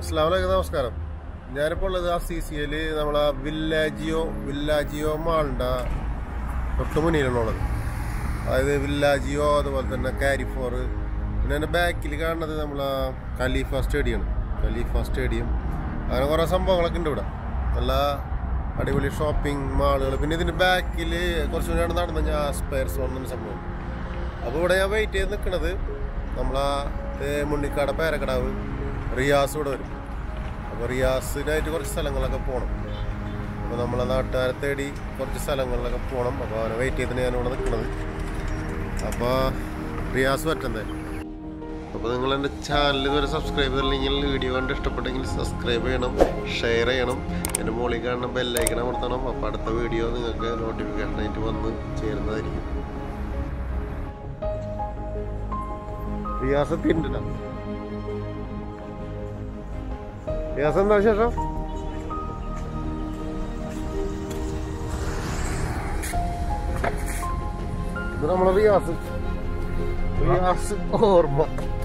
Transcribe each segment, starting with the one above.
അസ്സാം വലൈക്കും നമസ്കാരം ഞാനിപ്പോൾ ഉള്ളത് ആ സി സി എല് നമ്മളെ വില്ലാജിയോ വില്ലാജിയോ മാളിൻ്റെ തൊട്ട് മുന്നിലാണുള്ളത് അതായത് വില്ലാജിയോ അതുപോലെ തന്നെ കാരിഫോർ പിന്നെ എൻ്റെ ബാക്കിൽ കാണുന്നത് നമ്മളെ ഖലീഫ സ്റ്റേഡിയമാണ് ഖലീഫ സ്റ്റേഡിയം അങ്ങനെ കുറേ സംഭവങ്ങളൊക്കെ ഉണ്ട് ഇവിടെ നല്ല അടിപൊളി ഷോപ്പിംഗ് മാളുകൾ പിന്നെ ഇതിൻ്റെ ബാക്കിൽ കുറച്ച് മുന്നാണ് നടന്ന ഞാൻ സ്പെയർസ് പറഞ്ഞ സംഭവം അപ്പോൾ ഇവിടെ ഞാൻ വെയിറ്റ് ചെയ്ത് നിൽക്കുന്നത് നമ്മളാ ഏ, മുണ്ടിക്കാട് പേരക്കടാവ് റിയാസ് ഇവിടെ വരും അപ്പോൾ റിയാസിനായിട്ട് കുറച്ച് സ്ഥലങ്ങളൊക്കെ പോകണം അപ്പോൾ നമ്മളെ നാട്ടുകാരെ തേടി കുറച്ച് സ്ഥലങ്ങളിലൊക്കെ പോകണം അപ്പോൾ അവനെ വെയിറ്റ് ചെയ്തിട്ട് ഞാൻ ഇവിടെ നിൽക്കുന്നത് അപ്പോൾ റിയാസ് പറ്റണ്ടേ അപ്പോൾ നിങ്ങൾ എൻ്റെ ചാനൽ ഇതുവരെ സബ്സ്ക്രൈബ് ചെയ്തില്ലെങ്കിൽ വീഡിയോ കണ്ട് ഇഷ്ടപ്പെട്ടെങ്കിൽ സബ്സ്ക്രൈബ് ചെയ്യണം ഷെയർ ചെയ്യണം എൻ്റെ മുകളിൽ കാണുന്ന ബെല്ലൈക്കൺ അമർത്തണം അപ്പോൾ അടുത്ത വീഡിയോ നിങ്ങൾക്ക് നോട്ടിഫിക്കേഷനായിട്ട് വന്ന് ചേരുന്നതായിരിക്കും റിയാസ് എത്തിയിട്ടുണ്ട് റിയാസ് എന്താ വിശേഷം ഇത് നമ്മളെ റിയാസ് റിയാസ് ഓർമ്മ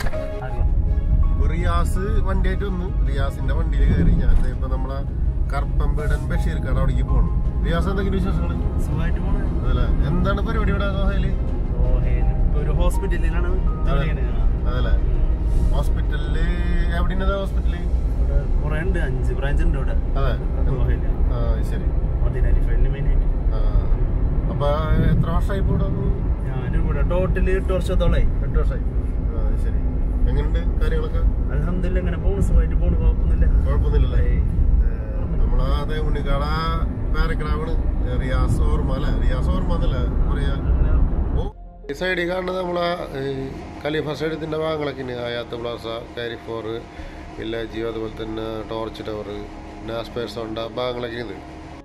റിയാസ് വണ്ടിയായിട്ട് വന്നു റിയാസിന്റെ വണ്ടിയിൽ കയറി ഞാൻ ദേ ഇപ്പൊ നമ്മളെ കർപ്പമ്പേടൻ ബഷീർക്കാട് അവിടേക്ക് പോകണം റിയാസ് എന്തെങ്കിലും വിശേഷങ്ങൾ സുഖമായിട്ട് പോണേ അതല്ലേ എന്താണ് പരിപാടി ഇവിടെ ദോഹയില് ഇപ്പൊ ഒരു ഹോസ്പിറ്റലിലാണ് ജോലി ചെയ്യണത്. അതല്ലേ ഹോസ്പിറ്റലില് എവിടെയാണ് ഹോസ്പിറ്റല് ഇവിടെ കുറെ ഉണ്ട് അഞ്ച് ബ്രാഞ്ച് ഉണ്ട് ഇവിടെ അതെ ദോഹയില്. ആ ശരി മദീന ഫൈലിന് മെയിൻ ആയിട്ട് ആ. അപ്പൊ എത്ര വർഷമായി ഇപ്പൊ ഇവിടെ വന്നു? ഞാനിവിടെ ടോട്ടല് എട്ട് വർഷത്തോളായി എട്ട് വർഷമായി ആ ശരി എങ്ങനെയുണ്ട് കാര്യങ്ങളൊക്കെ അലഹമില്ല ഇങ്ങനെ പോണു സുഖമായിട്ട് പോണു കുഴപ്പമൊന്നുമില്ല കുഴപ്പമൊന്നുമില്ലല്ലേ ഏയ്. നമ്മളാ അതെ ഉണ്ണിക്കാട പേരക്കിടാവാണ് റിയാസ് ഓർമ്മ അല്ലേ റിയാസ് ഓർമ്മ എന്നല്ലേ പറയാ അങ്ങനെ ഓ ഈ സൈഡിൽ കാണുന്നത് നമ്മളെ ഈ ഖലീഫ സ്റ്റേഡിയത്തിൻ്റെ ഭാഗങ്ങളൊക്കെ ഉണ്ട് ഹയാത്ത് പ്ലാസ കാരിഫോർ വില്ലാജിയോ അതുപോലെ തന്നെ ടോർച്ച് ടവർ നാസ്പയർ സോണ്ട ഭാഗങ്ങളൊക്കെ ഉണ്ട്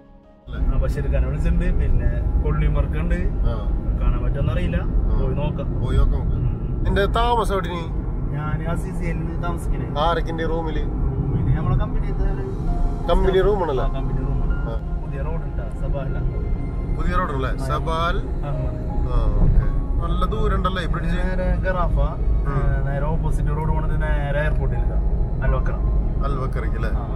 ആ ബഷീർഖാനെ വിളിച്ചിട്ടുണ്ട് പിന്നെ കൊള്ളിമർക്ക് ഉണ്ട് ആ കാണാൻ പറ്റുമെന്ന് അറിയില്ല പോയി നോക്കാം പോയി നോക്കാം നമുക്ക് ഉം. നിന്റെ താമസം എവിടെ ഞാൻ ആ സി സി എല്ലിൽ താമസിക്കണേ ആരക്കിന്റെ റൂമില് പിന്നെ നമ്മളെ കമ്പനി കമ്പനി റൂമാണല്ലോ കമ്പനി റൂമാണ് ആ. പുതിയ റോഡ് ഉണ്ടാ സബാല പുതിയ റോഡല്ലേ സബാൽ അഹമ്മദ് ആ ഓക്കെ നല്ല ദൂരം ഉണ്ടല്ലേ ഈ ബ്രിഡ്ജ് നേരെ ഗറാഫ ഏ, നേരെ ഓപ്പോസിറ്റ് റോഡ് പോണത് നേരെ എയർപോർട്ടിൽ അൽവക്ര അൽവക്കറിക്ക് അല്ലേ ആ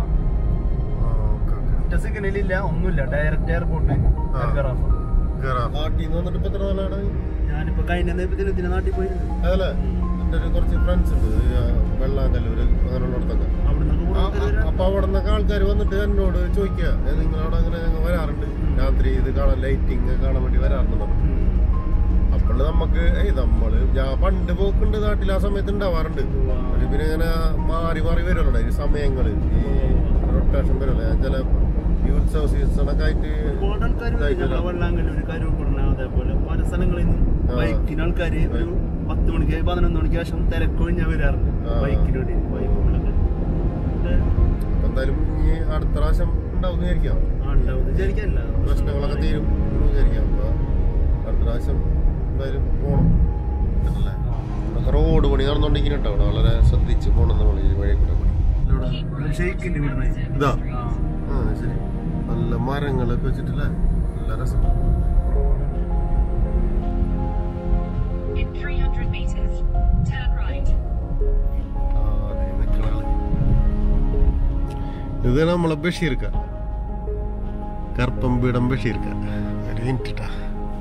ഓക്കെ ഓക്കെ ഒറ്റ സിഗ്നലില്ല ഒന്നുമില്ല ഡയറക്റ്റ് എയർപോർട്ട് ആ. ഗറാഫ നാട്ടിൽ നിന്ന് വന്നിട്ട് ഇപ്പൊ എത്ര നാളാണ് ഞാനിപ്പോ കഴിഞ്ഞ ഇതിന് ഇതിന് നാട്ടിൽ പോയി അതല്ലേ എൻ്റെ ഒരു കുറച്ച് ഫ്രണ്ട്സ് ഉണ്ട് ഈ, ആ, വെള്ളാങ്കല്ലൂര് അങ്ങനെയുള്ളിടത്തൊക്കെ അവിടെ നിന്നൊക്കെ ആ, കൂടുതൽ ആ, അപ്പൊ അവിടെ നിന്നൊക്കെ ആൾക്കാർ വന്നിട്ട് എന്നോട് ചോദിക്കുക നിങ്ങൾ അവിടെ അങ്ങനെ വരാറുണ്ട് രാത്രി ഇത് കാണാൻ ലൈറ്റിങ് കാണാൻ വേണ്ടി വരാറുണ്ട് നമ്മൾ അപ്പോൾ നമുക്ക് ഏയ് നമ്മള് ഞാൻ പണ്ട് പോക്കുണ്ട് നാട്ടിൽ ആ സമയത്ത് ഉണ്ടാവാറുണ്ട് പക്ഷെ പിന്നെ ഇങ്ങനെ മാറി മാറി വരുമല്ലോ ഈ സമയങ്ങള് ഈ റൊട്ടേഷൻ വരുമല്ലോ ഞാൻ ചില ഈ ഉത്സവ സീസണൊക്കെ ആയിട്ട് ഒരുപാട് ആൾക്കാർ ഞങ്ങളെ വെള്ളാങ്കല്ലൂർ കരൂപ്പുറണ അതേപോലെ പല സ്ഥലങ്ങളിൽ നിന്ന് ആ. ബൈക്കിന് ആൾക്കാർ ഒരു പത്ത് മണിക്ക് പതിനൊന്ന് മണിക്ക് ശേഷം തിരക്കൊഴിഞ്ഞാൽ വരാറുണ്ട് ആ. ബൈക്കിന് വേണ്ടി ബൈക്കുകളൊക്കെ അപ്പൊ എന്തായാലും ഇനി അടുത്ത പ്രാവശ്യം ഉണ്ടാവും വിചാരിക്കാം ആ ഉണ്ടാവും വിചാരിക്കാനില്ല പ്രശ്നങ്ങളൊക്കെ തീരും എന്ന് വിചാരിക്കാം അപ്പൊ അടുത്ത പ്രാവശ്യം എന്തായാലും പോണം അല്ലേ ഇവിടെയൊക്കെ റോഡ് പണി നടന്നുകൊണ്ടിരിക്കുന്നുണ്ട് അവിടെ വളരെ ശ്രദ്ധിച്ച് പോകണം നമ്മൾ ഈ വഴി കൂടെ പണി ഇവിടെ ഷെയ്ക്കിന്റെ ഇവിടുന്ന് ഇതാ ആ ആ ശരി നല്ല മരങ്ങളൊക്കെ വെച്ചിട്ടില്ലേ നല്ല രസം In 300 meters, turn right. ആ, ദേ നിക്കണ ആള്. ഇത് നമ്മളെ ബഷീർക്ക കർപ്പമ്പീടം ബഷീർക്ക ഒരു മിനിറ്റ് ട്ടാ.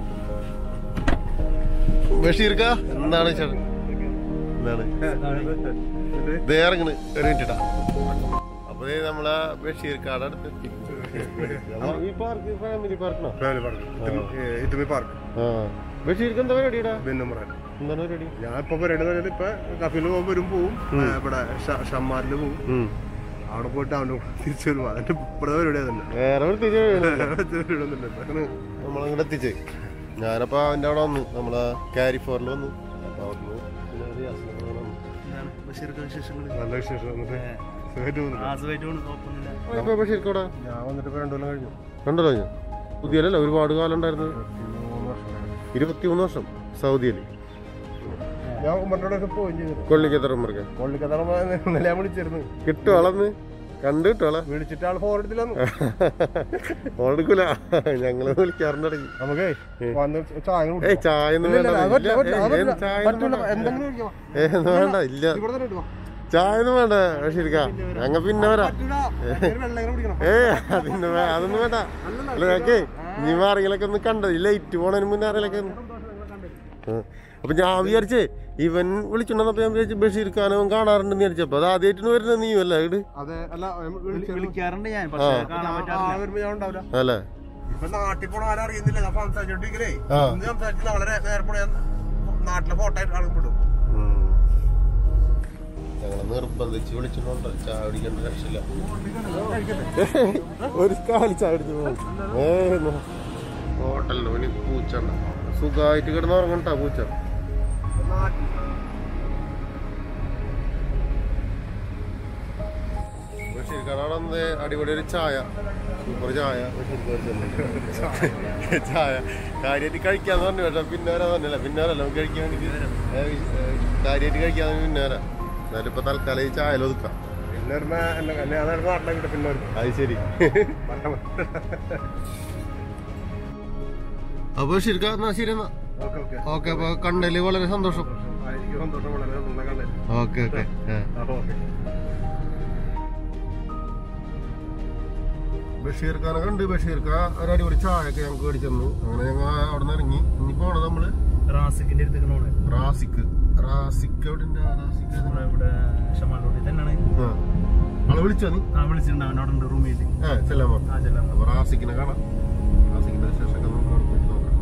ബഷീർക്ക എന്താണ് ചേട്ടൻ എന്താണ് ദേ ഇറങ്ങണ് ഒരു മിനിറ്റ് ട്ടാ. അപ്പൊ ദേ നമ്മളെ ബഷീർക്കാട് അടുത്ത് എത്തി. ഈ പാർക്ക് ഫാമിലി പാർക്കണോ ഫാമിലി പാർക്ക് ഇത്തുമി പാർക്ക് ആ ബഷീർക്ക് എന്താ പരിപാടിടാ ബെന്നുമറാൻ എന്താണ് പരിപാടി ഞാൻ ഇപ്പൊ പരിപാടി എന്ന് പറഞ്ഞാൽ ഇപ്പൊ കഫിൽ പോകുമ്പോൾ വരും പോവും ആ, ഇവിടെ ഷമ്മാരിൽ പോവും ഉം. അവിടെ പോയിട്ട് അവൻ്റെ കൂടെ തിരിച്ചു വരും അതിന്റെ ഇപ്പോഴത്തെ പരിപാടി അതന്നെ വേറെ പ്രത്യേകിച്ച് പരിപാടിയൊന്നുമില്ല ഇപ്പൊ. നമ്മളിങ്ങോട്ട് എത്തിച്ചേ ഞാനപ്പോ അവന്റെ അവിടെ വന്നു നമ്മളെ കാരിഫോറിൽ വന്നു അപ്പൊ അവിടുന്ന് പിന്നെ റിയാസിനൊക്കെ അങ്ങനെ വന്നു. എന്താണ് ബഷീർക്ക് വിശേഷങ്ങൾ നല്ല വിശേഷം വന്നിട്ട് സുഖമായിട്ട് പോകുന്നില്ല ആസുഖമായിട്ട് പോണു കുഴപ്പമൊന്നുമില്ല ഇപ്പൊ ബഷീർക്ക് അവിടെ ഞാൻ വന്നിട്ട് ഇപ്പൊ രണ്ടു കൊല്ലം കഴിഞ്ഞു രണ്ടു കഴിഞ്ഞു പുതിയല്ലേ ഒരുപാട് കാലം ഉണ്ടായിരുന്നു മൂന്ന് വർഷം കഴിഞ്ഞു. ഇരുപത്തിമൂന്ന് വർഷം സൗദിയിൽ ഞാൻ ഉമ്മറിനോടൊക്കെ പോയി ചെയ്തിട്ട് കൊള്ളിക്കത്തറമ്പറക്കെ കൊള്ളിക്കത്തറ ഇന്നലെ ഞാൻ വിളിച്ചിരുന്നു കിട്ടും അളന്ന് കണ്ടു കിട്ടും വിളിച്ചിട്ട് ആൾ ഫോൺ എടുത്തില്ലെന്നു ഓടെടുക്കൂല ഞങ്ങള് വിളിക്കാറുണ്ട് ഇടയ്ക്ക് നമുക്കേ വന്ന് ചായ കുടിക്കാം. ഏയ് ചായ ഒന്നും ഇല്ല, ഇല്ല, വേണ്ട അത് പറ്റില്ല, ഇല്ല, പറ്റില്ല, അത് ഏയ്, പറ്റില്ല. ചായ ഒന്നും പറ്റില്ല, വേണ്ട. എന്തെങ്കിലും കഴിക്കാം. ഏയ്, ഒന്നും വേണ്ട ഇല്ല ഇവിടെ തന്നെ ഇട്ട് വാ. ചായ ഒന്നും വേണ്ട ശരിക്കാ ഞങ്ങ പിന്നെ വരാം പറ്റൂല. ഭയങ്കര വെള്ളം ഇങ്ങനെ കുടിക്കണം. ഏ അതിന് വേ- അതൊന്നും വേണ്ട അല്ല ഞങ്ങക്ക് നീ ആരെങ്കിലൊക്കെ ഒന്ന് കണ്ടത് ലൈറ്റ് പോണതിന് മുന്നേ ആരെങ്കിലൊക്കെ ഒന്ന് ആ. അപ്പൊ ഞാൻ വിചാരിച്ചേ ഇവൻ വിളിച്ചിട്ടുണ്ടപ്പോ ഞാൻ വിചാരിച്ചു ബഷീർ ഖാനും കാണാറുണ്ടെന്ന് വിചാരിച്ചപ്പോ അത് ആദ്യമായിട്ടാണ് വരുന്നത് നീ അല്ല ഇട് അതെ അല്ല വിളി- വിളിക്കാറുണ്ട് ഞാൻ പക്ഷെ ആ. കാണാൻ ആ പറ്റാറില്ല വരുമ്പോ ഞാൻ ഉണ്ടാവില്ല അല്ലേ ഇപ്പൊ നാട്ടിൽ പോണ ആരും അറിയുന്നില്ല ഞാൻ സംസാരിച്ചോണ്ടിരിക്കലേ ആ. ഇന്ന് സംസാരിച്ച് നാളെ നേ- നേരെ പോണ ഞാൻ നാട്ടിലെ ഫോട്ടോ ആയിട്ട് ആളും വിടും ഞങ്ങളെ നിർബന്ധിച്ച് വിളിച്ചിട്ടുണ്ട് ചായ കുടിക്കേണ്ട രക്ഷയില്ല ഒരു കാലി ചായ കുടിച്ചു പോകും ഏ ഹോട്ടലിന് വേണ്ടി പൂച്ച സുഖമായിട്ട് കിടന്ന് ഉറങ്ങണ്ടാ പൂച്ച നാട്ടിൽ ബഷീർക്കാടാണ് അന്ന് അടിപൊളി ഒരു ചായ സൂപ്പർ ചായ ബഷീർക്ക് ചായ കാര്യമായിട്ട് കഴിക്കാന്ന് പറഞ്ഞു പക്ഷെ പിന്നെ വരാൻ പറഞ്ഞില്ല പിന്നെ വരല്ല നമുക്ക് കഴിക്കാൻ വേണ്ടി കാര്യമായിട്ട് കഴിക്കാന്ന് പിന്നെ വരാം എന്നാലും ഇപ്പൊ തൽക്കാലം ഈ ചായ ഒതുക്കാം പിന്നെ വരുമ്പോ എന്നെ എന്നെ അതായത് നാട്ടിലെ കിട്ടും പിന്നെ വരും അത് ശരി അപ്പൊ ശരിക്കാ എന്നാ ശരി എന്നാ ഓക്കെ ഓക്കെ ഓക്കെ അപ്പൊ കണ്ടതില് വളരെ സന്തോഷം എനിക്ക് സന്തോഷം വളരെ നന്നായി കണ്ടത് ഓക്കെ ഓക്കെ അപ്പൊ ഓക്കെ ബഷീർ ഖാനെ കണ്ട് ബഷീർ ഖാ ഒരു അടിപൊളി ചായ ഒക്കെ ഞങ്ങൾക്ക് മേടിച്ചു തന്നു അങ്ങനെ ഞങ്ങൾ അവിടെ നിന്ന് ഇറങ്ങി ഇനി പോണത് നമ്മള് റാസിക്കിന്റെ അടുത്തേക്കാണ് റാസിക്ക് റാസിക്ക് എവിടെ ഉണ്ട് റാസിക്ക് ഏതാ? നമ്മുടെ ഇവിടെ ഷമാലോട്ടി തന്നെയാണ് ആ. ആളെ വിളിച്ചോ നീ ആ വിളിച്ചിട്ടുണ്ട് അവൻ അവിടെ ഉണ്ട് റൂമിൽ ഏ ചെല്ലാൻ പറഞ്ഞു ആ ചെല്ലാം അപ്പൊ റാസിക്കിനെ കാണാം റാസിക്കിന്റെ വിശേഷമൊക്കെ നമുക്ക് അവിടെ പോയിട്ട് നോക്കാം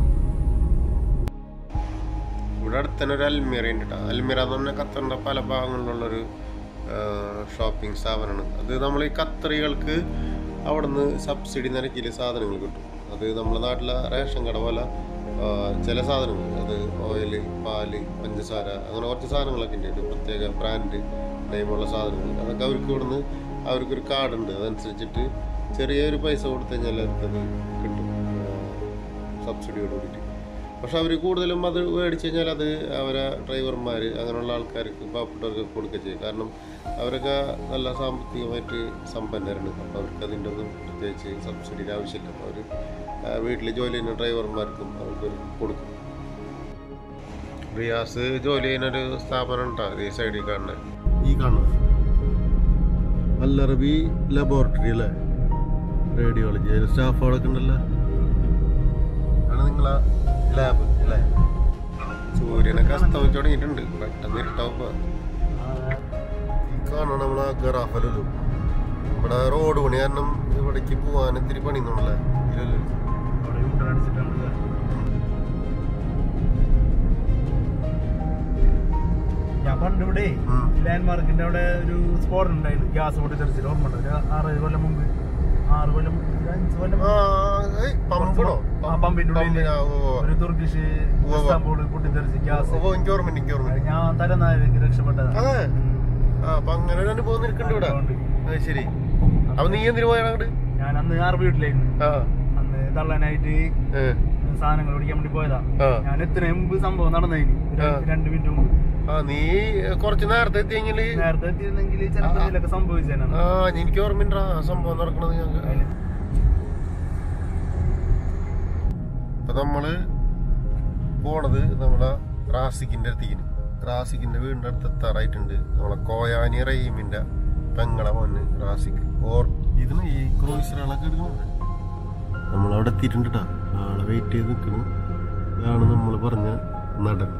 ഇവിടെ അടുത്ത് തന്നെ ഒരു അൽമീറ ഉണ്ട് കേട്ടോ അൽമീറ എന്ന് പറഞ്ഞാൽ ഖത്തറിന്റെ പല ഭാഗങ്ങളിലുള്ളൊരു ഷോപ്പിംഗ് സ്ഥാപനമാണ് അത് നമ്മൾ ഈ ഖത്തറികൾക്ക് അവിടുന്ന് സബ്സിഡി നിരക്കിൽ സാധനങ്ങൾ കിട്ടും അത് നമ്മുടെ നാട്ടിലെ റേഷൻ കട പോലെ ആ, ചില സാധനങ്ങൾ അത് ഓയില് പാല് പഞ്ചസാര അങ്ങനെ കുറച്ച് സാധനങ്ങളൊക്കെ ഉണ്ട് ഒരു പ്രത്യേക ബ്രാൻഡ് നെയിമുള്ള സാധനങ്ങൾ അതൊക്കെ അവർക്ക് ഇവിടുന്ന് അവർക്കൊരു കാർഡുണ്ട് അതനുസരിച്ചിട്ട് ചെറിയൊരു പൈസ കൊടുത്തു കഴിഞ്ഞാൽ അവർക്കത് കിട്ടും സബ്സിഡിയോട് കൂടിയിട്ട് പക്ഷെ അവർ കൂടുതലും അത് മേടിച്ച് കഴിഞ്ഞാൽ അത് അവരെ ഡ്രൈവർമാർ അങ്ങനെയുള്ള ആൾക്കാർക്ക് പാവപ്പെട്ടവർക്ക് കൊടുക്കുക ചെയ്യും കാരണം അവരൊക്കെ നല്ല സാമ്പത്തികമായിട്ട് സമ്പന്നരാണ് അപ്പോൾ അവർക്ക് അതിൻ്റെ ഒന്നും പ്രത്യേകിച്ച് സബ്സിഡിയുടെ ആവശ്യമില്ല അപ്പോൾ അവർ വീട്ടിൽ ജോലി ചെയ്യുന്ന ഡ്രൈവർമാർക്കും അവർക്ക് കൊടുക്കും റിയാസ് ജോലി ചെയ്യുന്ന ഒരു സ്ഥാപനം ഉണ്ടാവും ഈ സൈഡിൽ കാണുന്നത് ഈ കാണുന്നത് അല്ലറബി ലബോറട്ടറി അല്ലേ റേഡിയോളജി അതിന് സ്റ്റാഫുകളൊക്കെ ഉണ്ടല്ലോ ആണ് നിങ്ങളെ ലാബ് അല്ലേ സൂര്യനൊക്കെ അസ്തമിച്ച് തുടങ്ങിയിട്ടുണ്ട് പെട്ടെന്ന് ഇരുട്ടാവുമ്പോ ഈ കാണണം നമ്മളെ ഗറാഫലു ഇവിടെ റോഡ് പണി കാരണം ഇവിടേക്ക് പോവാൻ ഇത്തിരി പണി തോന്നല്ലേ ഇല്ലല്ലോ അവിടെ യൂട്ടർ അടിച്ചിട്ടാണ് ഞാൻ പണ്ട് ഇവിടെ ഉം. ലാൻഡ് മാർക്കിന്റെ അവിടെ ഒരു സ്പോട്ട് ഉണ്ടായിരുന്നു ഗ്യാസ് പൊട്ടി തെറിച്ചിട്ട് ഓർമ്മ ഉണ്ട് ഒരു ആറ് കൊല്ലം മുമ്പ് ആറ് കൊല്ലം ഒരു അഞ്ച് കൊല്ലം ആ ഏയ് പമ്പണോ ആ പമ്പിന്റെ ഉള്ളിൽ പമ്പിനാ, ഓ, ഓ. ഒരു തുർക്കിഷ് ഉവ്വ് ഉവ്വ്. ഇസ്താംബൂൾ പൊട്ടിത്തെറിച്ച് ഗ്യാസ് ഓ എനിക്ക് ഓർമ്മ എനിക്ക് ഓർമ്മ ഞാൻ തലനാരിക്ക് രക്ഷപ്പെട്ടതാണ് അതെ ആ അപ്പൊ അങ്ങനെ ഒരു അനുഭവം നിൽക്കുന്നുണ്ട് ഇവിടെ അതുകൊണ്ട് അത് ശരി അപ്പൊ നീ എന്തിനു പോയാണ് അങ്ങോട്ട് ഞാൻ അന്ന് ആറ് വീട്ടിലായിരുന്നു ആ അന്ന് തള്ളനായിട്ട് ഏ, സാധനങ്ങൾ പിടിക്കാൻ വേണ്ടി പോയതാ ആ. ഞാൻ എത്ര മുമ്പ് സംഭവം നടന്നതിന് ഒരു ആ. രണ്ട് മിനിറ്റ് മുമ്പ് ആ നീ കുറച്ച് നേരത്തെ എത്തിയെങ്കില് നേരത്തെ എത്തിയിരുന്നെങ്കിൽ ചിലപ്പോൾ ഇതിലൊക്കെ സംഭവിച്ചേനെ ആ എനിക്ക് ഓർമ്മയുണ്ട് ആ സംഭവം നടക്കണത് ഞങ്ങൾക്ക് അപ്പൊ നമ്മള് പോണത് നമ്മളെ റാസിക്കിന്റെ അടുത്തേക്ക് റാസിക്കിന്റെ വീടിന്റെ അടുത്ത് എത്താറായിട്ടുണ്ട് നമ്മളെ കോയാനി റഹീമിന്റെ പെങ്ങളെ മോന് റാസിക്ക് ഓർ ഇതിന് ഈ ക്രൂയിസറുകളൊക്കെ എടുക്കുന്നുണ്ട് നമ്മളവിടെ എത്തിയിട്ടുണ്ട് കേട്ടോ ആളെ വെയിറ്റ് ചെയ്ത് നിൽക്കുന്നു ഇതാണ് നമ്മൾ പറഞ്ഞ നടൻ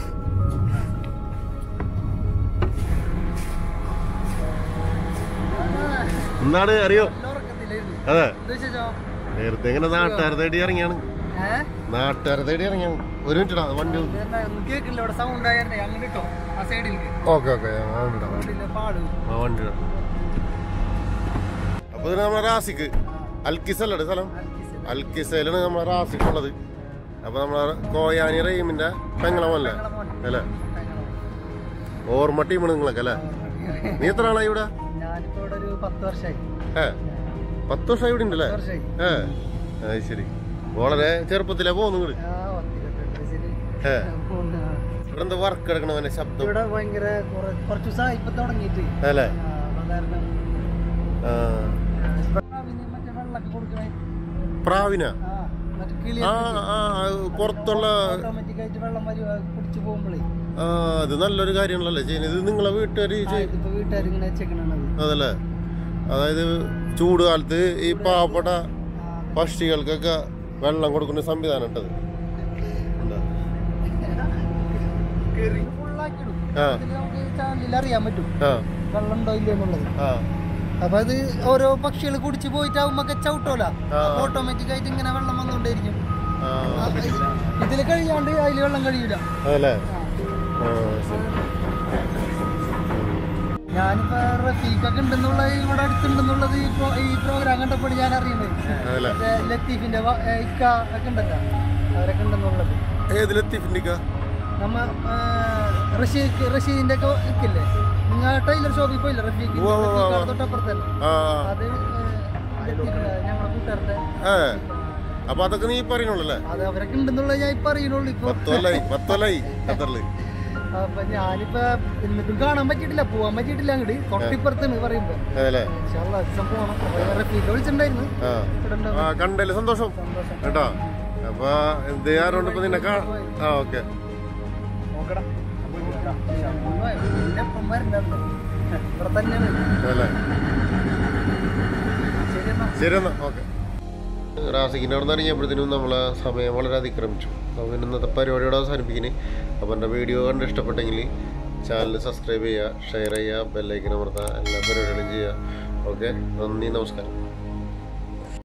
എന്താണ് അറിയോ അതെ നേരത്തെ ഇങ്ങനെ നാട്ടുകാരെ തേടി ഇറങ്ങിയാണ് നാട്ടുകാരെ തേടി ഇറങ്ങിയാണ് ഒരു മിനിറ്റ് വണ്ടി കേക്കില്ല ഇവിടെ സൗണ്ട് ആയണ്ടേ അങ്ങനെ ഇട്ടോ ആ സൈഡിൽ ഓക്കെ ഓക്കെ പാട് ആ വണ്ടി ഇടാം. അപ്പൊ ഇതിന് നമ്മളെ റാസിക്ക് അൽക്കിസല്ലേ സ്ഥലം അൽക്കിസയിലാണ് നമ്മളെ റാസിക്ക് ഉള്ളത് അപ്പൊ നമ്മളെ കോയാനി റഹീമിന്റെ പെങ്ങളമല്ലേ അല്ലേ ഓർമ്മ ടീമാണ് നിങ്ങളൊക്കെ അല്ലേ നീ എത്ര ആളായി ഇവിടെ ഞാനിപ്പോ ഇവിടെ ഒരു പത്ത് വർഷമായി ഏ പത്ത് വർഷമായി ഇവിടെ ഉണ്ടല്ലേ വർഷമായി ഏ അത് ശരി വളരെ ചെറുപ്പത്തിലേ പോകുന്നു നിങ്ങള് ആ, പത്ത് ഇരുപത്തെട്ട് വയസ്സില് ഏ പോകുന്ന ആ. ഇവിടെ എന്താ വർക്ക് എടുക്കണവന്റെ ശബ്ദം ഇവിടെ ഭയങ്കര കുറെ- കുറച്ച് ദിവസമായി ഇപ്പൊ തുടങ്ങിയിട്ട് അല്ലേ ആ, അപ്പൊ കാരണം ആ ആ, ഇപ്പൊ പിന്നെ മറ്റേ വെള്ളമൊക്കെ കൊടുക്കണേ പ്രാവിന ആ മറ്റേ കിളി ആ ആ അത് പുറത്തുള്ള ഓട്ടോമാറ്റിക് ആയിട്ട് വെള്ളം വരും കുടിച്ചു പോകുമ്പോഴേ ആ അത് നല്ലൊരു കാര്യമാണല്ലേ ചെയ്യുന്നത് ഇത് നിങ്ങളെ വീട്ടുകാർ ഇതിപ്പോ വീട്ടുകാർ ഇങ്ങനെ വെച്ചേക്കണത് അതല്ലേ അതായത് ചൂട് കാലത്ത് ഈ പാവപ്പെട്ട പക്ഷികൾക്കൊക്കെ വെള്ളം കൊടുക്കുന്ന സംവിധാനം ഉണ്ടത് എന്താ? ഫുള്ളാക്കിടും ആ. ഇതില് നമുക്ക് ചാനലിൽ അറിയാൻ പറ്റും ആ വെള്ളം ഉണ്ടോ ഇല്ലയോ എന്നുള്ളത് ആ അപ്പൊ അത് ഓരോ പക്ഷികൾ കുടിച്ച് പോയിട്ടാവുമ്പോ ചവിട്ടോല ആ. ഓട്ടോമാറ്റിക് ആയിട്ട് ഇങ്ങനെ വെള്ളം വന്നുകൊണ്ടേയിരിക്കും ആ ഇതിൽ കഴിയാണ്ട് അതിൽ വെള്ളം കഴിയൂല അതല്ലേ ആ. ആ ശരി ഞാനിപ്പോ റഫീഖൊക്കെ ഉണ്ടെന്നുള്ള ഇവിടെ അടുത്തുണ്ടെന്നുള്ളത് ഈ പ്രോ- ഈ പ്രോഗ്രാം കണ്ടപ്പോൾ ഞാൻ അറിയുന്നത് അതല്ലേ മറ്റേ ലത്തീഫിന്റെ വ- ഏ, ഇക്ക ഒക്കെ ഉണ്ടല്ലോ അവരൊക്കെ ഉണ്ടെന്നുള്ളത് ഏതിലെത്തിണ്ടിക്ക നമ്മ ആ, റഷീദ് റഷീദിന്റെ ഒക്കെ ഇക്കില്ലേ നിങ്ങൾ ടൈലർ ഷോപ്പിൽ പോയില്ല റഫീഖ് ഉവ്വ് ഉവ്വ് ഉവ്വ്. റഫീഖ് തൊട്ടപ്പുറത്തല്ലേ ആ അത് ഏ, ലത്തീഫിന്റെ ഞങ്ങളുടെ കൂട്ടുകാരുടെ ഏ അപ്പൊ അതൊക്കെ നീ പറയണുള്ളല്ലേ അത് അവരൊക്കെ ഉണ്ടെന്നുള്ളത് ഞാൻ ഇപ്പൊ അറിയണുള്ളൂ ഇപ്പൊ പത്ത് കൊല്ലായി പത്ത് കൊല്ലായി ഖത്തറില് അപ്പൊ ഞാനിപ്പോ എന്നിട്ടും കാണാൻ പറ്റിയിട്ടില്ല പോവാൻ പറ്റിയിട്ടില്ല അങ്ങോട്ട് തൊട്ടിപ്പുറത്താണ് പറയുമ്പോ അതല്ലേ ഇൻഷാല്ലാ, ദിവസം പോണം അപ്പൊ റഫീഖ വിളിച്ചിട്ടുണ്ടായിരുന്നു ആ ഇവിടെ ഉണ്ടാവും. ആ കണ്ടല്ലേ സന്തോഷം സന്തോഷം കേട്ടോ അപ്പൊ എന്ത് ചെയ്യാറുണ്ട് ഇപ്പൊ നിന്നെ കാ- ആ ഓക്കെ നോക്കടാ പിന്നെ ഒപ്പം വരണ്ടല്ലോ. ഇവിടെ തന്നെയാണ് അതല്ലേ ശരി എന്നാ ശരി എന്നാ ഓക്കെ റാസിക്കിൻ്റെ അവിടെ നിന്ന് ഇറങ്ങിയപ്പോഴത്തേനും നമ്മളെ സമയം വളരെ അതിക്രമിച്ചു അപ്പോൾ ഇന്നത്തെ പരിപാടിയോടെ അവസാനിപ്പിക്കുന്നത് അപ്പോൾ എൻ്റെ വീഡിയോ കണ്ട് ഇഷ്ടപ്പെട്ടെങ്കിൽ ചാനൽ സബ്സ്ക്രൈബ് ചെയ്യുക ഷെയർ ചെയ്യുക ബെല്ലൈക്കൻ അമർത്തുക എല്ലാ പരിപാടികളും ചെയ്യുക ഓക്കെ നന്ദി നമസ്കാരം